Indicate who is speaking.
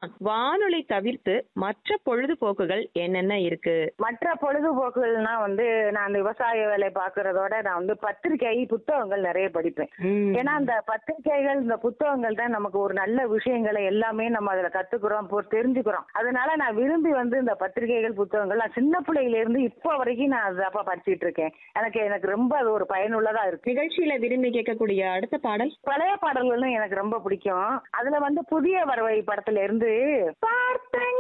Speaker 1: வானொலி தவிர்த்து மற்ற பொழுதுபோக்குகள் என்னென்ன இருக்கு
Speaker 2: மற்ற பொழுதுபோக்குகள்னா வந்து நான் அந்த விவசாய வேலை பார்க்கறதோட நான் வந்து பத்திரிகை புத்தகங்கள் நிறைய படிப்பேன்
Speaker 1: ம்.
Speaker 2: ஏன்னா அந்த பத்திரிகைகள் இந்த புத்தகங்கள் தான் நமக்கு ஒரு நல்ல விஷயங்களை எல்லாமே நம்ம அதுல கத்துக்கிறோம் பொ- தெரிஞ்சுக்கிறோம் அதனால நான் விரும்பி வந்து இந்த பத்திரிகைகள் புத்தகங்கள் நான் சின்ன பிள்ளையில இருந்து இப்போ வரைக்கும் நான் அதப்பா படிச்சிட்டு இருக்கேன் எனக்கு எனக்கு ரொம்ப அது ஒரு பயனுள்ளதா இருக்கு
Speaker 1: நிகழ்ச்சியில விரும்பி கேட்கக்கூடிய அடுத்த பாடல்
Speaker 2: பழைய பாடல்களும் எனக்கு ரொம்ப பிடிக்கும் அதுல வந்து புதிய வரவை படத்துல இருந்து பார்த்தேன்